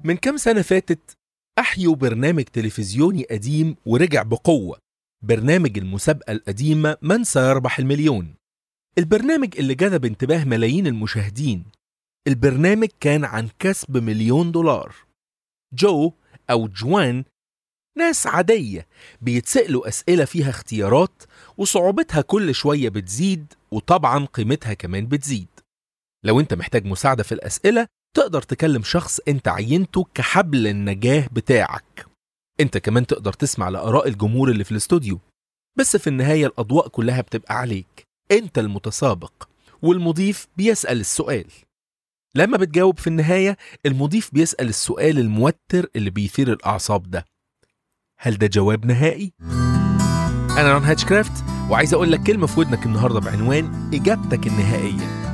من كام سنة فاتت أحيوا برنامج تلفزيوني قديم ورجع بقوة برنامج المسابقة القديمة من سيربح المليون البرنامج اللي جذب انتباه ملايين المشاهدين البرنامج كان عن كسب مليون دولار جو أو جوان ناس عادية بيتسألوا أسئلة فيها اختيارات وصعوبتها كل شوية بتزيد وطبعا قيمتها كمان بتزيد لو انت محتاج مساعدة في الأسئلة تقدر تكلم شخص انت عينته كحبل النجاة بتاعك انت كمان تقدر تسمع لآراء الجمهور اللي في الاستوديو بس في النهاية الأضواء كلها بتبقى عليك انت المتسابق والمضيف بيسأل السؤال لما بتجاوب في النهاية المضيف بيسأل السؤال الموتر اللي بيثير الأعصاب ده هل ده جواب نهائي؟ أنا رون هاتشكرافت وعايز أقول لك كلمة في ودنك النهاردة بعنوان إجابتك النهائية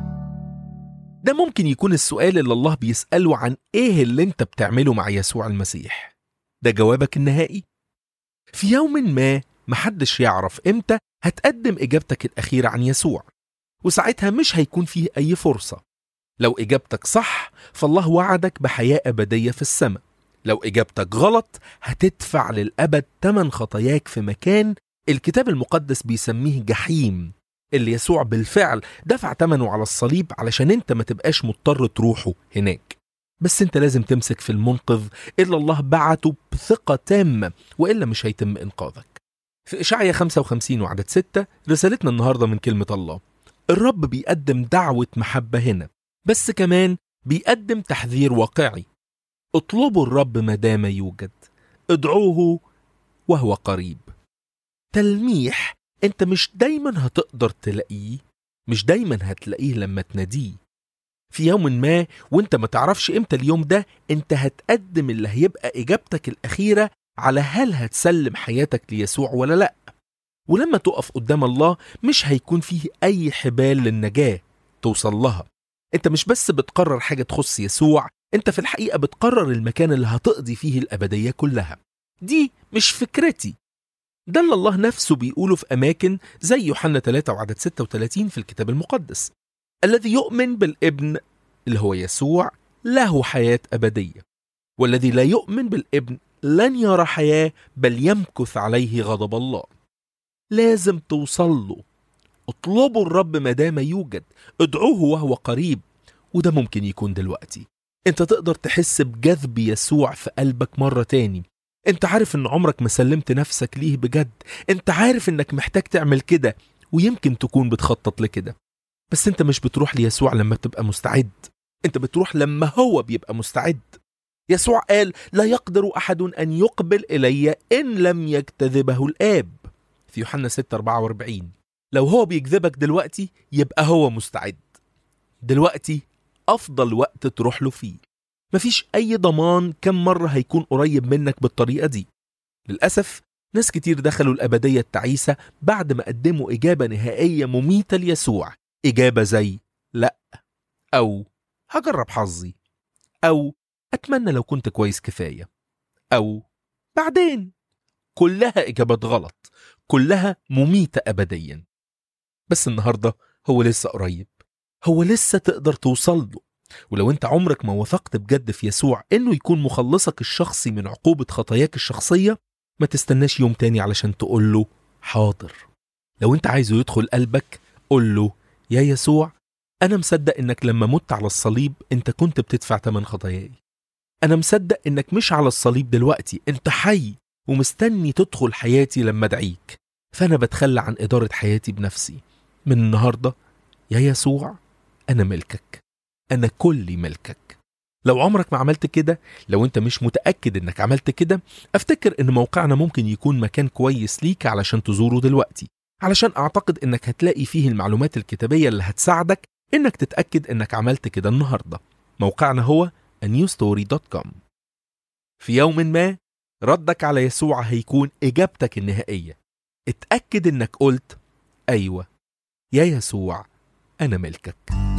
ده ممكن يكون السؤال اللي الله بيسأله عن إيه اللي أنت بتعمله مع يسوع المسيح ده جوابك النهائي؟ في يوم ما محدش يعرف إمتى هتقدم إجابتك الأخيرة عن يسوع وساعتها مش هيكون فيه أي فرصة لو إجابتك صح فالله وعدك بحياة أبدية في السماء لو إجابتك غلط هتدفع للأبد تمن خطاياك في مكان الكتاب المقدس بيسميه جحيم اللي يسوع بالفعل دفع تمنه على الصليب علشان انت ما تبقاش مضطر تروحه هناك بس انت لازم تمسك في المنقذ اللي الله بعته بثقة تامة وإلا مش هيتم إنقاذك في إشعيا 55 وعدد 6 رسالتنا النهاردة من كلمة الله الرب بيقدم دعوة محبة هنا بس كمان بيقدم تحذير واقعي اطلبوا الرب ما دام يوجد ادعوه وهو قريب تلميح انت مش دايما هتقدر تلاقيه مش دايما هتلاقيه لما تناديه في يوم ما وانت ما تعرفش امتى اليوم ده انت هتقدم اللي هيبقى اجابتك الاخيره على هل هتسلم حياتك ليسوع ولا لا ولما تقف قدام الله مش هيكون فيه اي حبال للنجاه توصل لها انت مش بس بتقرر حاجه تخص يسوع انت في الحقيقه بتقرر المكان اللي هتقضي فيه الابديه كلها دي مش فكرتي ده اللي الله نفسه بيقوله في أماكن زي يوحنا 3 وعدد 36 في الكتاب المقدس الذي يؤمن بالابن اللي هو يسوع له حياة أبدية والذي لا يؤمن بالابن لن يرى حياة بل يمكث عليه غضب الله لازم توصل له اطلبوا الرب ما دام يوجد ادعوه وهو قريب وده ممكن يكون دلوقتي انت تقدر تحس بجذب يسوع في قلبك مرة تاني انت عارف ان عمرك ما سلمت نفسك ليه بجد انت عارف انك محتاج تعمل كده ويمكن تكون بتخطط لكده بس انت مش بتروح ليسوع لما بتبقى مستعد انت بتروح لما هو بيبقى مستعد يسوع قال لا يقدر احد ان يقبل الي ان لم يجتذبه الاب في يوحنا 6 44 لو هو بيجذبك دلوقتي يبقى هو مستعد دلوقتي افضل وقت تروح له فيه مفيش أي ضمان كم مرة هيكون قريب منك بالطريقة دي للأسف ناس كتير دخلوا الأبدية التعيسة بعد ما قدموا إجابة نهائية مميتة ليسوع إجابة زي لأ أو هجرب حظي أو أتمنى لو كنت كويس كفاية أو بعدين كلها إجابات غلط كلها مميتة أبديا بس النهاردة هو لسه قريب هو لسه تقدر توصل له ولو انت عمرك ما وثقت بجد في يسوع انه يكون مخلصك الشخصي من عقوبة خطاياك الشخصية ما تستناش يوم تاني علشان تقول له حاضر لو انت عايزه يدخل قلبك قول له يا يسوع انا مصدق انك لما مت على الصليب انت كنت بتدفع تمن خطاياي انا مصدق انك مش على الصليب دلوقتي انت حي ومستني تدخل حياتي لما ادعيك فانا بتخلى عن ادارة حياتي بنفسي من النهاردة يا يسوع انا ملكك أنا كلي ملكك لو عمرك ما عملت كده لو انت مش متأكد انك عملت كده افتكر ان موقعنا ممكن يكون مكان كويس ليك علشان تزوره دلوقتي علشان اعتقد انك هتلاقي فيه المعلومات الكتابية اللي هتساعدك انك تتأكد انك عملت كده النهاردة موقعنا هو newstory.com في يوم ما ردك على يسوع هيكون اجابتك النهائية اتأكد انك قلت ايوه يا يسوع انا ملكك